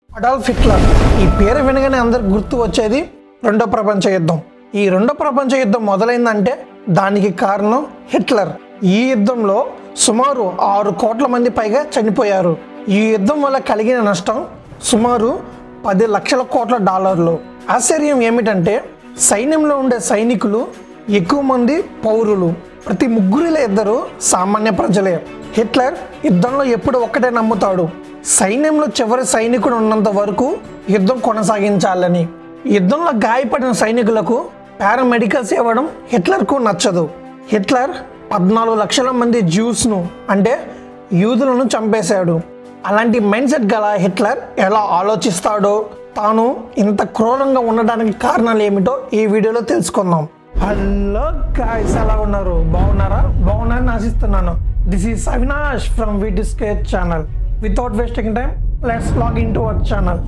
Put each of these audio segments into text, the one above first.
Adolf Hitler ఈ పేరు వినగానే అందరికి గుర్తు వచ్చేది రెండో ప్రపంచ యుద్ధం ఈ రెండో ప్రపంచ యుద్ధం మొదలైందంటే దానికి కారణం హిట్లర్ ఈ యుద్ధంలో సుమారు ఆరు కోట్ల మంది పైగా చనిపోయారు ఈ యుద్ధం వల్ల కలిగిన నష్టం సుమారు పది లక్షల కోట్ల డాలర్లు ఆశ్చర్యం ఏమిటంటే సైన్యంలో ఉండే సైనికులు ఎక్కువ మంది పౌరులు ప్రతి ముగ్గురిలో ఇద్దరు సామాన్య ప్రజలే హిట్లర్ యుద్ధంలో ఎప్పుడు ఒక్కటే నమ్ముతాడు సైన్యంలో చివరి సైనికుడు ఉన్నంత వరకు యుద్ధం కొనసాగించాలని యుద్ధంలో గాయపడిన సైనికులకు పారామెడికల్స్ ఇవ్వడం హిట్లర్కు నచ్చదు హిట్లర్ పద్నాలుగు లక్షల మంది జ్యూస్ను అంటే యూదులను చంపేశాడు అలాంటి మైండ్ సెట్ గల హిట్లర్ ఎలా ఆలోచిస్తాడో తాను ఇంత క్రూరంగా ఉండడానికి కారణాలు ఏమిటో ఈ వీడియోలో తెలుసుకుందాం హలో గాయస్ ఎలా ఉన్నారు బాగున్నారా బాగున్నారని ఆశిస్తున్నాను this is Avinash from VT skate channel without wasting time let's log in to our channel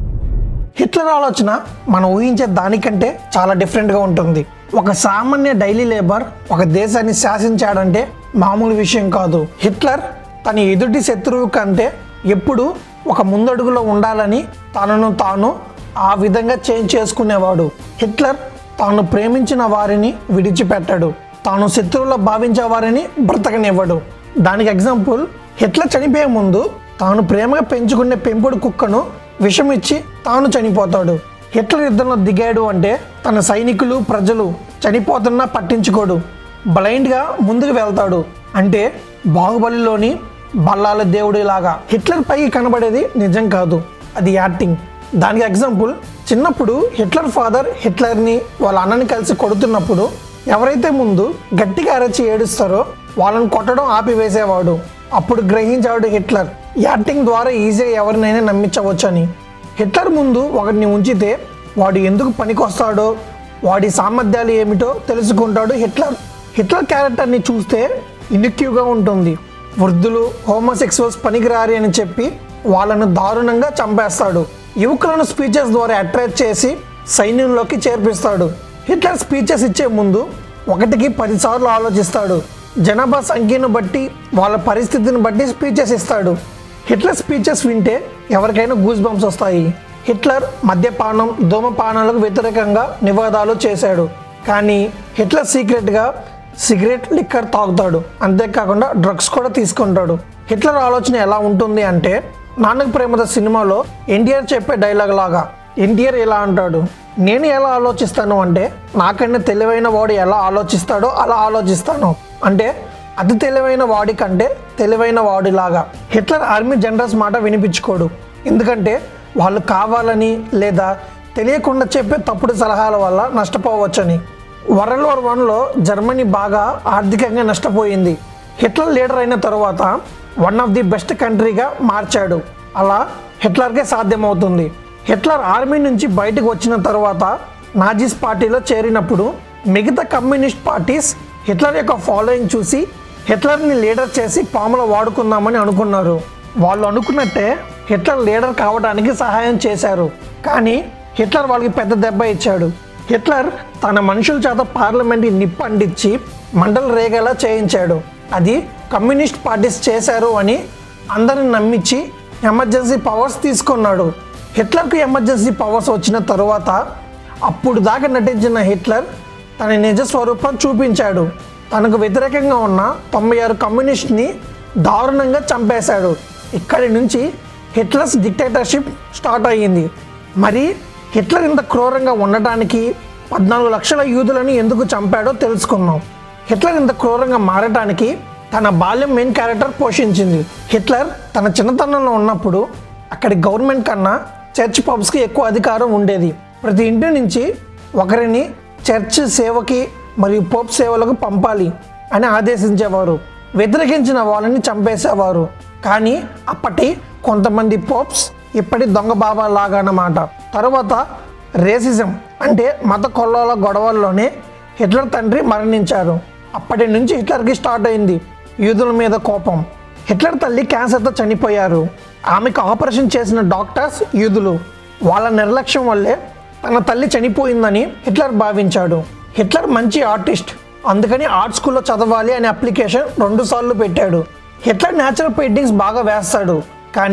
Hitler ఆలోచన మనం ఊహించే దానికంటే చాలా డిఫరెంట్గా ఉంటుంది ఒక సామాన్య డైలీ లేబర్ ఒక దేశాన్ని శాసించాడంటే మామూలు విషయం కాదు హిట్లర్ తన ఎదుటి శత్రువు కంటే ఎప్పుడు ఒక ముందడుగులో ఉండాలని తనను తాను ఆ విధంగా చేంజ్ చేసుకునేవాడు హిట్లర్ తాను ప్రేమించిన వారిని విడిచిపెట్టాడు తాను శత్రువులో భావించే వారిని బ్రతకనివ్వడు దానికి ఎగ్జాంపుల్ హిట్లర్ చనిపోయే ముందు తాను ప్రేమగా పెంచుకునే పెంపుడు కుక్కను విషం ఇచ్చి తాను చనిపోతాడు హిట్లర్ యుద్ధంలో దిగాడు అంటే తన సైనికులు ప్రజలు చనిపోతున్నా పట్టించుకోడు బ్లైండ్గా ముందుకు వెళ్తాడు అంటే బాహుబలిలోని బల్లాల దేవుడి లాగా హిట్లర్ పైకి కనబడేది నిజం కాదు అది యాక్టింగ్ దానికి ఎగ్జాంపుల్ చిన్నప్పుడు హిట్లర్ ఫాదర్ హిట్లర్ని వాళ్ళ అన్నని కలిసి కొడుతున్నప్పుడు ఎవరైతే ముందు గట్టిగా అరచి ఏడుస్తారో వాళ్ళని కొట్టడం ఆపివేసేవాడు అప్పుడు గ్రహించాడు హిట్లర్ యాక్టింగ్ ద్వారా ఈజీగా ఎవరినైనా నమ్మించవచ్చని హిట్లర్ ముందు ఒకరిని ఉంచితే వాడు ఎందుకు పనికొస్తాడో వాడి సామర్థ్యాలు ఏమిటో తెలుసుకుంటాడు హిట్లర్ హిట్లర్ క్యారెక్టర్ని చూస్తే ఇనిక్యూగా ఉంటుంది వృద్ధులు హోమోసెక్సువల్స్ పనికిరారి అని చెప్పి వాళ్ళను దారుణంగా చంపేస్తాడు యువకులను స్పీచెస్ ద్వారా అట్రాక్ట్ చేసి సైన్యంలోకి చేర్పిస్తాడు హిట్లర్ స్పీచెస్ ఇచ్చే ముందు ఒకటికి పదిసార్లు ఆలోచిస్తాడు జనాభా సంఖ్యను బట్టి వాళ్ళ పరిస్థితిని బట్టి స్పీచెస్ ఇస్తాడు హిట్లర్ స్పీచెస్ వింటే ఎవరికైనా గూస్ బంప్స్ వస్తాయి హిట్లర్ మద్యపానం ధూమపానాలకు వ్యతిరేకంగా నివాదాలు చేశాడు కానీ హిట్లర్ సీక్రెట్గా సిగరెట్ లిక్కర్ తాగుతాడు అంతేకాకుండా డ్రగ్స్ కూడా తీసుకుంటాడు హిట్లర్ ఆలోచన ఎలా ఉంటుంది అంటే నాన్నకు ప్రేమత సినిమాలో ఎన్టీఆర్ చెప్పే డైలాగ్ లాగా ఎన్టీఆర్ ఎలా అంటాడు నేను ఎలా ఆలోచిస్తాను అంటే నాకన్నా తెలివైన వాడు ఎలా ఆలోచిస్తాడో అలా ఆలోచిస్తాను అంటే అతి తెలివైన వాడి కంటే తెలివైన వాడిలాగా హిట్లర్ ఆర్మీ జనరల్స్ మాట వినిపించుకోడు ఎందుకంటే వాళ్ళు కావాలని లేదా తెలియకుండా చెప్పే తప్పుడు సలహాల వల్ల నష్టపోవచ్చని వరల్డ్ వార్ వన్లో జర్మనీ బాగా ఆర్థికంగా నష్టపోయింది హిట్లర్ లీడర్ అయిన తర్వాత వన్ ఆఫ్ ది బెస్ట్ కంట్రీగా మార్చాడు అలా హిట్లర్కే సాధ్యమవుతుంది హిట్లర్ ఆర్మీ నుంచి బయటకు వచ్చిన తర్వాత నాజీస్ పార్టీలో చేరినప్పుడు మిగతా కమ్యూనిస్ట్ పార్టీస్ హిట్లర్ యొక్క ఫాలోయింగ్ చూసి హిట్లర్ని లీడర్ చేసి పాములో వాడుకుందామని అనుకున్నారు వాళ్ళు అనుకున్నట్టే హిట్లర్ లీడర్ కావడానికి సహాయం చేశారు కానీ హిట్లర్ వాళ్ళకి పెద్ద దెబ్బ ఇచ్చాడు హిట్లర్ తన మనుషుల చేత పార్లమెంట్కి నిప్పు అంటించి మంటలు రేగేలా చేయించాడు అది కమ్యూనిస్ట్ పార్టీస్ చేశారు అని అందరిని నమ్మించి ఎమర్జెన్సీ పవర్స్ తీసుకున్నాడు హిట్లర్కు ఎమర్జెన్సీ పవర్స్ వచ్చిన తరువాత అప్పుడు దాకా నటించిన హిట్లర్ తన నిజ స్వరూపం చూపించాడు తనకు వ్యతిరేకంగా ఉన్న తొంభై ఆరు కమ్యూనిస్ట్ని దారుణంగా చంపేశాడు ఇక్కడి నుంచి హిట్లర్స్ డిక్టేటర్షిప్ స్టార్ట్ అయ్యింది మరి హిట్లర్ ఇంత క్రూరంగా ఉండటానికి పద్నాలుగు లక్షల యూదులను ఎందుకు చంపాడో తెలుసుకుందాం హిట్లర్ ఇంత క్రూరంగా మారటానికి తన బాల్యం మెయిన్ క్యారెక్టర్ పోషించింది హిట్లర్ తన చిన్నతనంలో ఉన్నప్పుడు అక్కడి గవర్నమెంట్ కన్నా చర్చ్ పబ్స్కి ఎక్కువ అధికారం ఉండేది ప్రతి ఇంటి నుంచి ఒకరిని చర్చ్ సేవకి మరియు పోప్ సేవలకు పంపాలి అని ఆదేశించేవారు వ్యతిరేకించిన వాళ్ళని చంపేసేవారు కానీ అప్పటి కొంతమంది పోప్స్ ఇప్పటి దొంగ బాబా లాగా అన్నమాట తర్వాత రేసిజం అంటే మత కొల్లాల గొడవల్లోనే హిట్లర్ తండ్రి మరణించారు అప్పటి నుంచి హిట్లర్కి స్టార్ట్ అయింది యూదుల మీద కోపం హిట్లర్ తల్లి క్యాన్సర్తో చనిపోయారు ఆమెకు ఆపరేషన్ చేసిన డాక్టర్స్ యూదులు వాళ్ళ నిర్లక్ష్యం వల్లే తన తల్లి చనిపోయిందని హిట్లర్ భావించాడు హిట్లర్ మంచి ఆర్టిస్ట్ అందుకని ఆర్ట్ స్కూల్లో చదవాలి అనే అప్లికేషన్ రెండు సార్లు పెట్టాడు హిట్లర్ న్యాచురల్ పెయింటింగ్స్ బాగా వేస్తాడు కానీ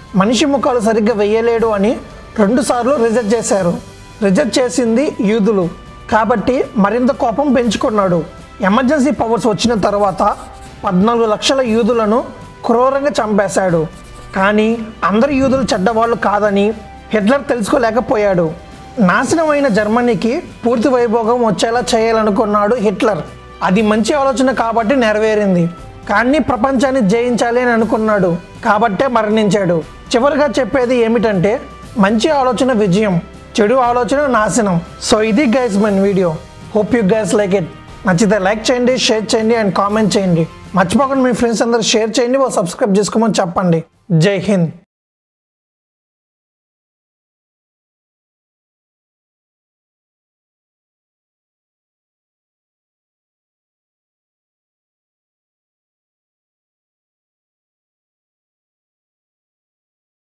మనిషి ముఖాలు సరిగ్గా వేయలేడు అని రెండుసార్లు రిజెక్ట్ చేశారు రిజెక్ట్ చేసింది యూదులు కాబట్టి మరింత కోపం పెంచుకున్నాడు ఎమర్జెన్సీ పవర్స్ వచ్చిన తర్వాత పద్నాలుగు లక్షల యూదులను క్రూరంగా చంపేశాడు కానీ అందరు యూదులు చెడ్డవాళ్ళు కాదని హిట్లర్ తెలుసుకోలేకపోయాడు నాశనమైన జర్మనీకి పూర్తి వైభోగం వచ్చేలా చేయాలనుకున్నాడు హిట్లర్ అది మంచి ఆలోచన కాబట్టి నెరవేరింది కానీ ప్రపంచాన్ని జయించాలి అని అనుకున్నాడు కాబట్టే మరణించాడు చివరిగా చెప్పేది ఏమిటంటే మంచి ఆలోచన విజయం చెడు ఆలోచన నాశనం సో ఇది గైస్ మన video hope you guys like it నచ్చితే లైక్ చేయండి షేర్ చేయండి అండ్ కామెంట్ చేయండి మర్చిపోకుండా మీ ఫ్రెండ్స్ అందరూ షేర్ చేయండి ఓ సబ్స్క్రైబ్ చేసుకోమని చెప్పండి జై హింద్